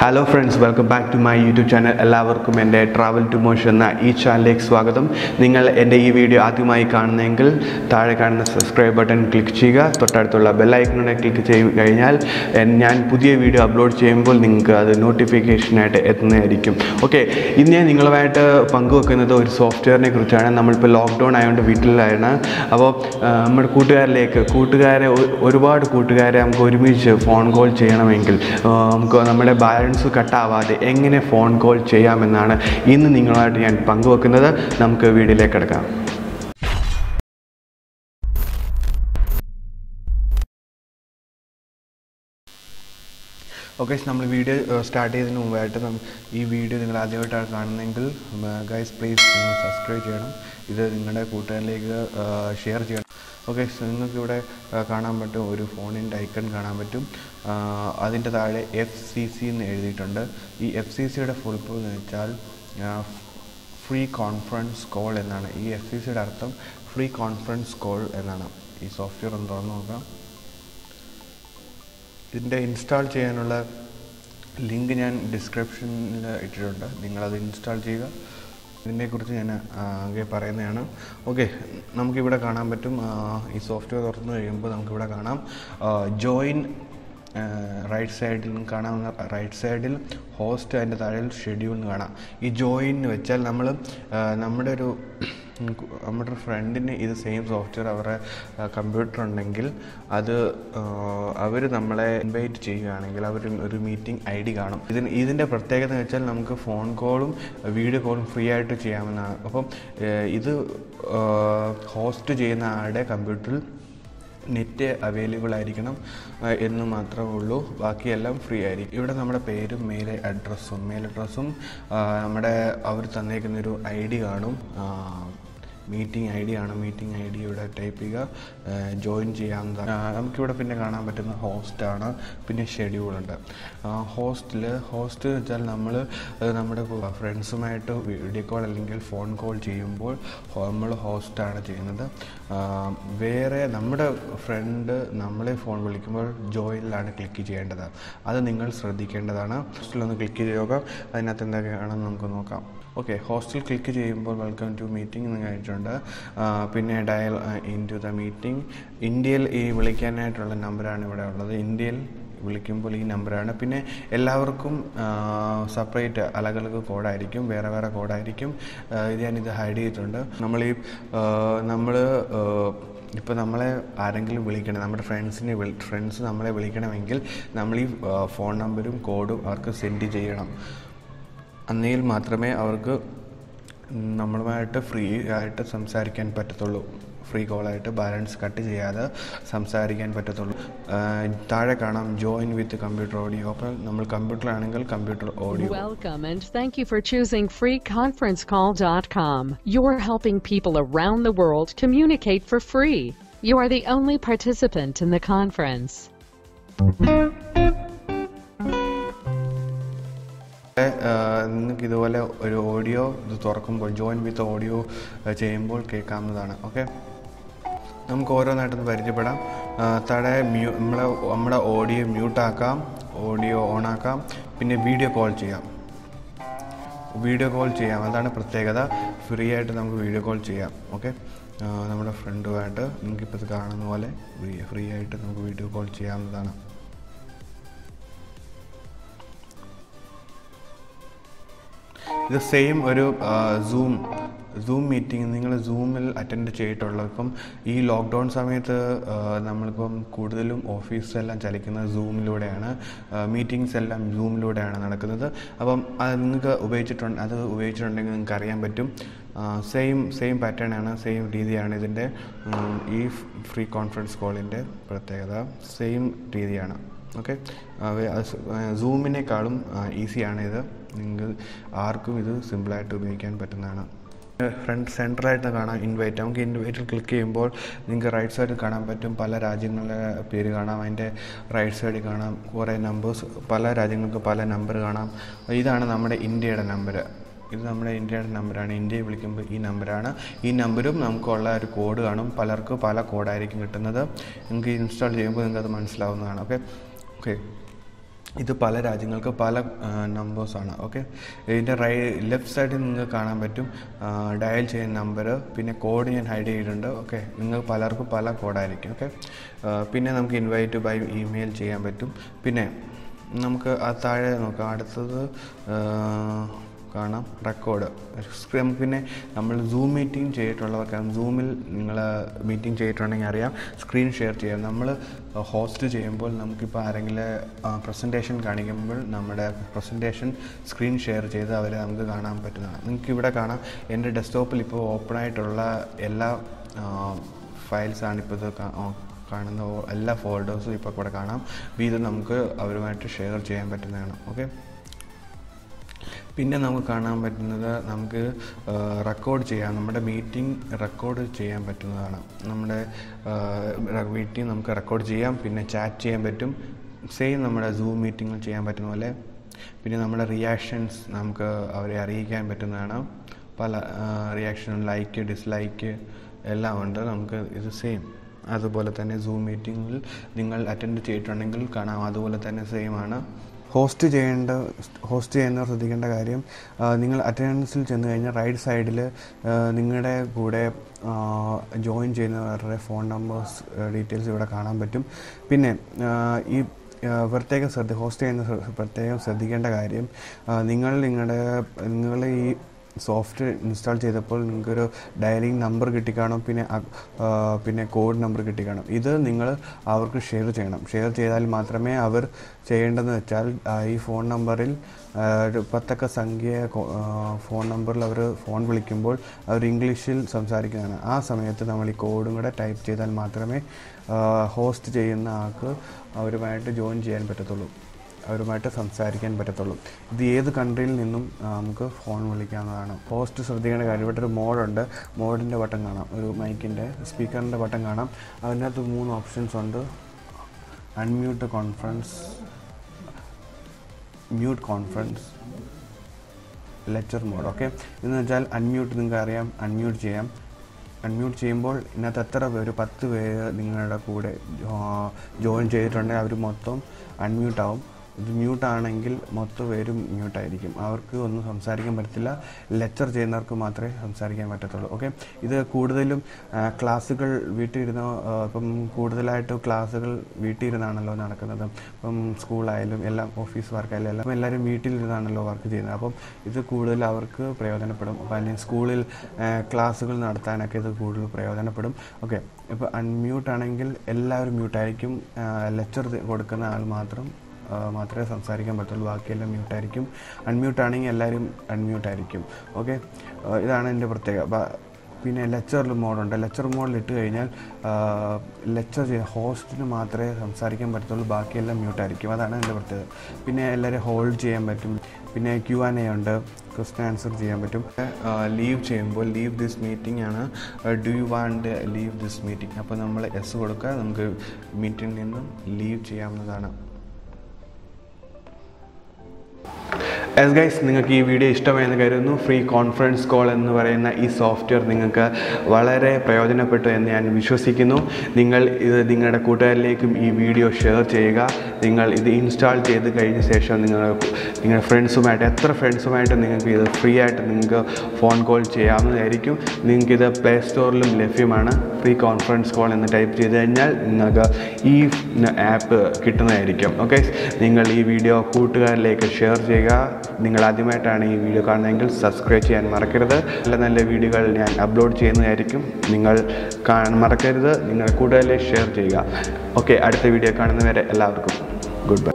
Hello friends welcome back to my YouTube channel എല്ലാവർക്കും എൻ്റെ travel to motion എന്ന ഈ ചാനലിലേക്ക് സ്വാഗതം നിങ്ങൾ എൻ്റെ ഈ വീഡിയോ ആദ്യമായി കാണുന്നെങ്കിൽ താഴെ കാണുന്ന സബ്സ്ക്രൈബ് ബട്ടൺ ക്ലിക്ക് ചെയ്യുക തൊട്ടടുത്തുള്ള ബെല്ലൈക്കണിനെ ക്ലിക്ക് ചെയ്ത് കഴിഞ്ഞാൽ എൻ- ഞാൻ പുതിയ വീഡിയോ അപ്ലോഡ് ചെയ്യുമ്പോൾ നിങ്ങൾക്ക് അത് നോട്ടിഫിക്കേഷനായിട്ട് എത്തുന്നതായിരിക്കും ഓക്കെ ഇന്ന് ഞാൻ നിങ്ങളുമായിട്ട് പങ്കുവെക്കുന്നത് ഒരു സോഫ്റ്റ്വെയറിനെ കുറിച്ചാണ് നമ്മളിപ്പോൾ ലോക്ക്ഡൗൺ ആയതുകൊണ്ട് വീട്ടിലാണ് അപ്പോൾ ആ, നമ്മുടെ കൂട്ടുകാരിലേക്ക് കൂട്ടുകാരെ ഒ- ഒരുപാട് കൂട്ടുകാരെ നമുക്ക് ഒരുമിച്ച് ഫോൺ കോൾ ചെയ്യണമെങ്കിൽ ആ, നമുക്ക് നമ്മുടെ ബാലൻസ് കട്ടാവാതെ എങ്ങനെ ഫോൺ കോൾ ചെയ്യാമെന്നാണ് ഇന്ന് നിങ്ങളുമായിട്ട് ഞാൻ പങ്കുവെക്കുന്നത് നമുക്ക് വീഡിയോയിലേക്ക് കിടക്കാം ഓക്കെ നമ്മൾ വീഡിയോ സ്റ്റാർട്ട് ചെയ്തതിന് മുമ്പായിട്ട് നം- ഈ വീഡിയോ നിങ്ങൾ ആദ്യമായിട്ടാണ് കാണുന്നതെങ്കിൽ ഗൈസ് പ്ലീസ് നിങ്ങൾ സബ്സ്ക്രൈബ് ചെയ്യണം ഇത് നിങ്ങളുടെ കൂട്ടുകാരിലേക്ക് ഷെയർ ചെയ്യണം ഓക്കെ നിങ്ങൾക്ക് ഇവിടെ ആ, കാണാൻ പറ്റും ഒരു ഫോണിൻ്റെ ഐക്കൺ കാണാൻ പറ്റും ആ, അതിൻ്റെ താഴെ എഫ് സി സി എന്ന് എഴുതിയിട്ടുണ്ട് ഈ എഫ് സി സിയുടെ ഫുൾ ഫോം എന്ന് വെച്ചാൽ ഫ്രീ കോൺഫറൻസ് കോൾ എന്നാണ് ഈ എഫ് സി സിയുടെ അർത്ഥം ഫ്രീ കോൺഫറൻസ് കോൾ എന്നാണ് ഈ സോഫ്റ്റ്വെയർ ഒന്ന് തുറന്ന് നോക്കാം ഇതിൻ്റെ ഇൻസ്റ്റാൾ ചെയ്യാനുള്ള ലിങ്ക് ഞാൻ ഡിസ്ക്രിപ്ഷനിൽ ഇട്ടിട്ടുണ്ട് നിങ്ങളത് ഇൻസ്റ്റാൾ ചെയ്യുക ഇതിനെക്കുറിച്ച് ഞാൻ ആകെ പറയുന്നതാണ് ഓക്കെ നമുക്കിവിടെ കാണാൻ പറ്റും ആ, ഈ സോഫ്റ്റ്വെയർ തുറന്നു കഴിയുമ്പോൾ നമുക്കിവിടെ കാണാം ജോയിൻ റൈറ്റ് സൈഡിൽ കാണാവുന്ന റൈറ്റ് സൈഡിൽ ഹോസ്റ്റ് അതിൻ്റെ താഴെ ഷെഡ്യൂൾ എന്ന് കാണാം ഈ ജോയിൻ എന്ന് വെച്ചാൽ നമ്മൾ നമ്മുടെ ഒരു ഉം, കു- നമ്മുടെ ഒരു ഫ്രണ്ടിന് ഇത് സെയിം സോഫ്റ്റ്വെയർ അവരുടെ കമ്പ്യൂട്ടർ ഉണ്ടെങ്കിൽ അത് അവർ നമ്മളെ ഇൻവൈറ്റ് ചെയ്യുകയാണെങ്കിൽ അവർ ഒരു മീറ്റിംഗ് ഐ ഡി കാണും ഇതിന് ഇതിൻ്റെ പ്രത്യേകത എന്ന് വെച്ചാൽ നമുക്ക് ഫോൺ കോളും വീഡിയോ കോളും ഫ്രീ ആയിട്ട് ചെയ്യാമെന്നാണ് അപ്പം ഏഹ്, ഇത് ഹോസ്റ്റ് ചെയ്യുന്ന ആളുടെ കമ്പ്യൂട്ടറിൽ നെറ്റ് അവൈലബിൾ ആയിരിക്കണം ആ, എന്ന് മാത്രമേ ഉള്ളൂ ബാക്കിയെല്ലാം ഫ്രീ ആയിരിക്കും ഇവിടെ നമ്മുടെ പേരും മെയിൽ അഡ്രസ്സും മെയിൽ അഡ്രസ്സും ആ, നമ്മുടെ അവർ തന്നേക്കുന്ന ഒരു ഐ ഡി കാണും മീറ്റിംഗ് ഐ ഡി ആണ് മീറ്റിംഗ് ഐ ഡി ഇവിടെ ടൈപ്പ് ചെയ്യുക ജോയിൻ ചെയ്യാവുന്നതാണ് ആ, നമുക്കിവിടെ പിന്നെ കാണാൻ പറ്റുന്ന ഹോസ്റ്റാണ് പിന്നെ ഷെഡ്യൂളുണ്ട് ഹോസ്റ്റിൽ ഹോസ്റ്റ് എന്ന് വെച്ചാൽ നമ്മൾ നമ്മുടെ ഫ്രണ്ട്സുമായിട്ട് വീഡിയോ കോൾ അല്ലെങ്കിൽ ഫോൺ കോൾ ചെയ്യുമ്പോൾ നമ്മൾ ഹോസ്റ്റാണ് ചെയ്യുന്നത് ആ, വേറെ നമ്മുടെ ഫ്രണ്ട് നമ്മളെ ഫോൺ വിളിക്കുമ്പോൾ ജോയിനിലാണ് ക്ലിക്ക് ചെയ്യേണ്ടത് അത് നിങ്ങൾ ശ്രദ്ധിക്കേണ്ടതാണ് ഹോസ്റ്റിലൊന്ന് ക്ലിക്ക് ചെയ്യുക അതിനകത്ത് എന്തൊക്കെയാണെന്ന് നമുക്ക് നോക്കാം ഓക്കെ ഹോസ്റ്റൽ ക്ലിക്ക് ചെയ്യുമ്പോൾ വെൽക്കം ടു മീറ്റിംഗ് എന്ന് കഴിഞ്ഞിട്ടുണ്ട് ആ, പിന്നെ dial in to the meeting ഇന്ത്യയിൽ ഈ വിളിക്കാനായിട്ടുള്ള നമ്പറാണ് ഇവിടെ ഉള്ളത് ഇന്ത്യയിൽ വിളിക്കുമ്പോൾ ഈ നമ്പറാണ് പിന്നെ എല്ലാവർക്കും സെപ്പറേറ്റ് അലകലക്ക് കോഡായിരിക്കും വേറെ വേറെ കോഡായിരിക്കും ആ, ഇത് ഞാനിത് ഹൈഡ് ചെയ്തിട്ടുണ്ട് നമ്മൾ ഈ നമ്മൾ ഇപ്പോൾ നമ്മളെ ആരെങ്കിലും വിളിക്കണം നമ്മുടെ ഫ്രണ്ട്സിനെ വിളി ഫ്രണ്ട്സ് നമ്മളെ വിളിക്കണമെങ്കിൽ നമ്മൾ ഈ ഫോൺ നമ്പരും കോഡും അവർക്ക് സെൻഡ് ചെയ്യണം അന്നേൽ മാത്രമേ അവർക്ക് നമ്മളുമായിട്ട് ഫ്രീ ആയിട്ട് സംസാരിക്കാൻ പറ്റത്തുള്ളൂ ഫ്രീ കോളായിട്ട് ബാലൻസ് കട്ട് ചെയ്യാതെ സംസാരിക്കാൻ പറ്റത്തുള്ളൂ ആ, താഴെ കാണാം ജോയിൻ വിത്ത് കമ്പ്യൂട്ടർ ഓഡിയോ അപ്പോൾ നമ്മൾ കമ്പ്യൂട്ടറിലാണെങ്കിൽ computer audio Welcome and thank you for choosing freeconferencecall.com. You're helping people around the world communicate for free. You are the only participant in the conference. നിങ്ങൾക്ക് ഇതുപോലെ ഒരു ഓഡിയോ ഇത് തുറക്കുമ്പോൾ join with audio ചെയ്യുമ്പോൾ കേൾക്കാവുന്നതാണ് okay നമുക്ക് ഓരോന്നായിട്ടൊന്ന് പരിചയപ്പെടാം ആ, താഴെ മ്യൂ നമ്മളെ നമ്മുടെ ഓഡിയോ മ്യൂട്ടാക്കാം ഓഡിയോ ഓണാക്കാം പിന്നെ വീഡിയോ കോൾ ചെയ്യാം വീഡിയോ കോൾ ചെയ്യാം അതാണ് പ്രത്യേകത ഫ്രീ ആയിട്ട് നമുക്ക് വീഡിയോ കോൾ ചെയ്യാം ഓക്കെ നമ്മുടെ ഫ്രണ്ടുമായിട്ട് നിങ്ങൾക്കിപ്പോൾ ഇത് കാണുന്ന പോലെ ഫ്രീ ആയിട്ട് നമുക്ക് വീഡിയോ കോൾ ചെയ്യാവുന്നതാണ് ഇത് സെയിം ഒരു സൂം സൂം മീറ്റിംഗ് നിങ്ങൾ സൂമിൽ അറ്റൻഡ് ചെയ്തിട്ടുള്ള ഇപ്പം ഈ ലോക്ക്ഡൗൺ സമയത്ത് ആ, നമ്മളിപ്പം കൂടുതലും ഓഫീസെല്ലാം ചലിക്കുന്നത് സൂമിലൂടെയാണ് മീറ്റിംഗ്സ് എല്ലാം സൂമിലൂടെയാണ് നടക്കുന്നത് അപ്പം അത് നിങ്ങൾക്ക് ഉപയോഗിച്ചിട്ടുണ്ട് അത് ഉപയോഗിച്ചിട്ടുണ്ടെങ്കിൽ നിങ്ങൾക്ക് അറിയാൻ പറ്റും സെയിം സെയിം പാറ്റേൺ ആണ് സെയിം രീതിയാണ് ഇതിൻ്റെ ഉം, ഈ ഫ്രീ കോൺഫറൻസ് കോളിൻ്റെ പ്രത്യേകത സെയിം രീതിയാണ് ഓക്കെ സൂമിനേക്കാളും ഈസിയാണ് ഇത് നിങ്ങൾ ആർക്കും ഇത് സിമ്പിളായിട്ട് ഉപയോഗിക്കാൻ പറ്റുന്നതാണ് ഫ്രണ്ട് സെൻട്രലായിട്ട് കാണാം ഇൻവൈറ്റ് നമുക്ക് ഇൻവൈറ്റിൽ ക്ലിക്ക് ചെയ്യുമ്പോൾ നിങ്ങൾക്ക് റൈറ്റ് സൈഡിൽ കാണാൻ പറ്റും പല രാജ്യങ്ങളുടെ പേര് കാണാം അതിൻ്റെ റൈറ്റ് സൈഡിൽ കാണാം കുറേ നമ്പേഴ്സ് പല രാജ്യങ്ങൾക്ക് പല നമ്പർ കാണാം ഇതാണ് നമ്മുടെ ഇന്ത്യയുടെ നമ്പർ ഇത് നമ്മുടെ ഇന്ത്യയുടെ നമ്പറാണ് ഇന്ത്യയെ വിളിക്കുമ്പോൾ ഈ നമ്പറാണ് ഈ നമ്പരും നമുക്കുള്ള ഒരു കോഡ് കാണും പലർക്കും പല കോഡായിരിക്കും കിട്ടുന്നത് നിങ്ങൾക്ക് ഇൻസ്റ്റാൾ ചെയ്യുമ്പോൾ നിങ്ങൾക്ക് അത് മനസ്സിലാവുന്നതാണ് ഓക്കെ ഓക്കെ ഇത് പല രാജ്യങ്ങൾക്ക് പല നമ്പേഴ്സാണ് ഓക്കെ ഇതിൻ്റെ റൈ ലെഫ്റ്റ് സൈഡിൽ നിങ്ങൾക്ക് കാണാൻ പറ്റും ഡയൽ ചെയ്യുന്ന നമ്പർ പിന്നെ കോഡ് ഞാൻ ഹൈഡ് ചെയ്തിട്ടുണ്ട് ഓക്കെ നിങ്ങൾ പലർക്കും പല കോഡായിരിക്കും ഓക്കെ പിന്നെ നമുക്ക് ഇൻവൈറ്റ് ബൈ ഇമെയിൽ ചെയ്യാൻ പറ്റും പിന്നെ നമുക്ക് ആ താഴെ നോക്കാം അടുത്തത് ആ, കാണാം റെക്കോർഡ് നമുക്ക് പിന്നെ നമ്മൾ സൂം മീറ്റിംഗ് ചെയ്തിട്ടുള്ളവർക്ക് സൂമിൽ നിങ്ങൾ മീറ്റിംഗ് ചെയ്തിട്ടുണ്ടെങ്കിൽ അറിയാം സ്ക്രീൻ ഷെയർ ചെയ്യാം നമ്മൾ ഹോസ്റ്റ് ചെയ്യുമ്പോൾ നമുക്കിപ്പോൾ ആരെങ്കിലും പ്രസൻറ്റേഷൻ കാണിക്കുമ്പോൾ നമ്മുടെ പ്രസൻറ്റേഷൻ സ്ക്രീൻ ഷെയർ ചെയ്ത് അവരെ നമുക്ക് കാണാൻ പറ്റുന്നതാണ് നിങ്ങൾക്ക് ഇവിടെ കാണാം എൻ്റെ ഡെസ്ക്ടോപ്പിൽ ഇപ്പോൾ ഓപ്പൺ ആയിട്ടുള്ള എല്ലാ ഫയൽസാണ് ഇപ്പോൾ ഇത് കാ- ആ, കാണുന്ന ഓ- എല്ലാ ഫോൾഡേഴ്സും ഇപ്പോൾ ഇവിടെ കാണാം അപ്പോൾ ഇത് നമുക്ക് അവരുമായിട്ട് ഷെയർ ചെയ്യാൻ പറ്റുന്നതാണ് ഓക്കെ പിന്നെ നമുക്ക് കാണാൻ പറ്റുന്നത് നമുക്ക് റെക്കോർഡ് ചെയ്യാം നമ്മുടെ മീറ്റിംഗ് റെക്കോർഡ് ചെയ്യാൻ പറ്റുന്നതാണ് നമ്മുടെ മീറ്റിംഗ് നമുക്ക് റെക്കോർഡ് ചെയ്യാം പിന്നെ ചാറ്റ് ചെയ്യാൻ പറ്റും സെയിം നമ്മുടെ സൂം മീറ്റിങ്ങിൽ ചെയ്യാൻ പറ്റുന്ന പോലെ പിന്നെ നമ്മുടെ റിയാക്ഷൻസ് നമുക്ക് അവരെ അറിയിക്കാൻ പറ്റുന്നതാണ് പല റിയാക്ഷൻ ലൈക്ക് ഡിസ്ലൈക്ക് എല്ലാം ഉണ്ട് നമുക്ക് ഇത് സെയിം അതുപോലെ തന്നെ സൂം മീറ്റിങ്ങിൽ നിങ്ങൾ അറ്റൻഡ് ചെയ്തിട്ടുണ്ടെങ്കിൽ കാണാം അതുപോലെ തന്നെ സെയിം ആണ് ഹോസ്റ്റ് ചെയ്യേണ്ട ഹോസ്റ്റ് ചെയ്യുന്നവർ ശ്രദ്ധിക്കേണ്ട കാര്യം ആ, നിങ്ങൾ അറ്റൻഡൻസിൽ ചെന്ന് കഴിഞ്ഞാൽ റൈറ്റ് സൈഡിൽ നിങ്ങളുടെ കൂടെ ജോയിൻ ചെയ്യുന്നവരുടെ ഫോൺ നമ്പേഴ്സ് ഡീറ്റെയിൽസ് ഇവിടെ കാണാൻ പറ്റും പിന്നെ ആ, ഈ ആ, പ്രത്യേകം ശ്രദ്ധ ഹോസ്റ്റ് ചെയ്യുന്ന ശ്ര- പ്രത്യേകം ശ്രദ്ധിക്കേണ്ട കാര്യം ആ, നിങ്ങൾ നിങ്ങളുടെ നിങ്ങൾ ഈ സോഫ്റ്റ്വെയർ ഇൻസ്റ്റാൾ ചെയ്തപ്പോൾ നിങ്ങൾക്കൊരു ഡയലിംഗ് നമ്പർ കിട്ടിക്കാണും പിന്നെ അ- ആ, പിന്നെ കോഡ് നമ്പർ കിട്ടിക്കാണും ഇത് നിങ്ങൾ അവർക്ക് ഷെയർ ചെയ്യണം ഷെയർ ചെയ്താൽ മാത്രമേ അവർ ചെയ്യേണ്ടതെന്ന് വെച്ചാൽ ആ, ഈ ഫോൺ നമ്പറിൽ ആ, ഒരു പത്തക്ക സംഖ്യ കോ- ആ, ഫോൺ നമ്പറിൽ അവർ ഫോൺ വിളിക്കുമ്പോൾ അവർ ഇംഗ്ലീഷിൽ സംസാരിക്കുന്നതാണ് ആ സമയത്ത് നമ്മൾ ഈ കോഡും കൂടെ ടൈപ്പ് ചെയ്താൽ മാത്രമേ ഹോസ്റ്റ് ചെയ്യുന്ന ആൾക്ക് അവരുമായിട്ട് ജോയിൻ ചെയ്യാൻ പറ്റത്തുള്ളൂ അവരുമായിട്ട് സംസാരിക്കാൻ പറ്റത്തുള്ളൂ ഇത് ഏത് കൺട്രിയിൽ നിന്നും ആ, നമുക്ക് ഫോൺ വിളിക്കാവുന്നതാണ് ഹോസ്റ്റ് ശ്രദ്ധിക്കേണ്ട കാര്യം ഇവിടെ ഒരു മോഡുണ്ട് മോഡിൻ്റെ ബട്ടൺ കാണാം ഒരു മൈക്കിൻ്റെ സ്പീക്കറിൻ്റെ ബട്ടൺ കാണാം അതിനകത്ത് മൂന്ന് ഓപ്ഷൻസ് ഉണ്ട് unmute conference mute conference lecture mode okay എന്ന് വെച്ചാൽ അൺമ്യൂട്ട് നിങ്ങൾക്ക് അറിയാം അൺമ്യൂട്ട് ചെയ്യാം അൺമ്യൂട്ട് ചെയ്യുമ്പോൾ ഇതിനകത്ത് എത്ര പേര് പത്ത് പേര് നിങ്ങളുടെ കൂടെ ജോയിൻ ചെയ്തിട്ടുണ്ടെങ്കിൽ അവർ മൊത്തം അൺമ്യൂട്ട് ആവും ഇത് മ്യൂട്ട് ആണെങ്കിൽ മൊത്തം പേരും മ്യൂട്ടായിരിക്കും അവർക്ക് ഒന്നും സംസാരിക്കാൻ പറ്റത്തില്ല ലെക്ചർ ചെയ്യുന്നവർക്ക് മാത്രമേ സംസാരിക്കാൻ പറ്റത്തുള്ളൂ ഓക്കെ ഇത് കൂടുതലും ആ, ക്ലാസ്സുകൾ വീട്ടിൽ ഇരുന്ന് ആ, ഇപ്പം കൂടുതലായിട്ട് ക്ലാസ്സുകൾ വീട്ടിൽ ഇരുന്നാണല്ലോ നടക്കുന്നത് ഇപ്പം സ്കൂളായാലും എല്ലാം ഓഫീസ് വർക്കായാലും എല്ലാം എല്ലാവരും വീട്ടിലിരുന്നാണല്ലോ വർക്ക് ചെയ്യുന്നത് അപ്പം ഇത് കൂടുതൽ അവർക്ക് പ്രയോജനപ്പെടും അപ്പം അല്ലെങ്കിൽ സ്കൂളിൽ ആ, ക്ലാസ്സുകൾ നടത്താനൊക്കെ ഇത് കൂടുതൽ പ്രയോജനപ്പെടും ഓക്കെ ഇപ്പോൾ അൺമ്യൂട്ട് ആണെങ്കിൽ എല്ലാവരും മ്യൂട്ടായിരിക്കും ലെക്ചർ കൊടുക്കുന്ന ആൾ മാത്രം ആ, മാത്രമേ സംസാരിക്കാൻ പറ്റുള്ളൂ ബാക്കിയെല്ലാം മ്യൂട്ടായിരിക്കും അൺമ്യൂട്ട് ആണെങ്കിൽ എല്ലാവരും അൺമ്യൂട്ട് ആയിരിക്കും ഓക്കെ ഇതാണ് എൻ്റെ പ്രത്യേകത ബ- പിന്നെ ലെക്ചർ മോഡുണ്ട് ലെക്ചർ മോഡിൽ ഇട്ട് കഴിഞ്ഞാൽ ലെക്ചർ ചെയ്യുന്ന ഹോസ്റ്റിന് മാത്രമേ സംസാരിക്കാൻ പറ്റത്തുള്ളൂ ബാക്കിയെല്ലാം മ്യൂട്ടായിരിക്കും അതാണ് എൻ്റെ പ്രത്യേകത പിന്നെ എല്ലാവരും ഹോൾഡ് ചെയ്യാൻ പറ്റും പിന്നെ ക്യു ആൻ എ ഉണ്ട് ക്വസ്റ്റ്യൻ ആൻസർ ചെയ്യാൻ പറ്റും ലീവ് ചെയ്യുമ്പോൾ ലീവ് ദിസ് മീറ്റിംഗ് ആണ് do you want leave this meeting അപ്പോൾ നമ്മൾ എസ് കൊടുക്കുക നമുക്ക് മീറ്റിംഗിൽ നിന്നും ലീവ് ചെയ്യാവുന്നതാണ് എസ് ഗൈസ് നിങ്ങൾക്ക് ഈ വീഡിയോ ഇഷ്ടമായെന്ന് കരുതുന്നു ഫ്രീ കോൺഫറൻസ് കോൾ എന്ന് പറയുന്ന ഈ സോഫ്റ്റ്വെയർ നിങ്ങൾക്ക് വളരെ പ്രയോജനപ്പെട്ടു എന്ന് ഞാൻ വിശ്വസിക്കുന്നു നിങ്ങൾ ഇത് നിങ്ങളുടെ കൂട്ടുകാരിലേക്കും ഈ വീഡിയോ ഷെയർ ചെയ്യുക നിങ്ങൾ ഇത് ഇൻസ്റ്റാൾ ചെയ്ത് കഴിഞ്ഞ ശേഷം നിങ്ങൾ നിങ്ങളുടെ ഫ്രണ്ട്സുമായിട്ട് എത്ര ഫ്രണ്ട്സുമായിട്ട് നിങ്ങൾക്ക് ഇത് ഫ്രീ ആയിട്ട് നിങ്ങൾക്ക് ഫോൺ കോൾ ചെയ്യാവുന്നതായിരിക്കും നിങ്ങൾക്കിത് പ്ലേ സ്റ്റോറിലും ലഭ്യമാണ് ഫ്രീ കോൺഫറൻസ് കോൾ എന്ന് ടൈപ്പ് ചെയ്ത് കഴിഞ്ഞാൽ നിങ്ങൾക്ക് ഈ ആപ്പ് കിട്ടുന്നതായിരിക്കും ഓക്കെ നിങ്ങൾ ഈ വീഡിയോ കൂട്ടുകാരിലേക്ക് ഷെയർ ചെയ്യുക നിങ്ങൾ ആദ്യമായിട്ടാണ് ഈ വീഡിയോ കാണുന്നതെങ്കിൽ സബ്സ്ക്രൈബ് ചെയ്യാൻ മറക്കരുത് നല്ല നല്ല വീഡിയോകൾ ഞാൻ അപ്ലോഡ് ചെയ്യുന്നതായിരിക്കും നിങ്ങൾ കാണാൻ മറക്കരുത് നിങ്ങൾ കൂടുതൽ ഷെയർ ചെയ്യുക ഓക്കെ അടുത്ത വീഡിയോ കാണുന്നവരെ എല്ലാവർക്കും ഗുഡ് ബൈ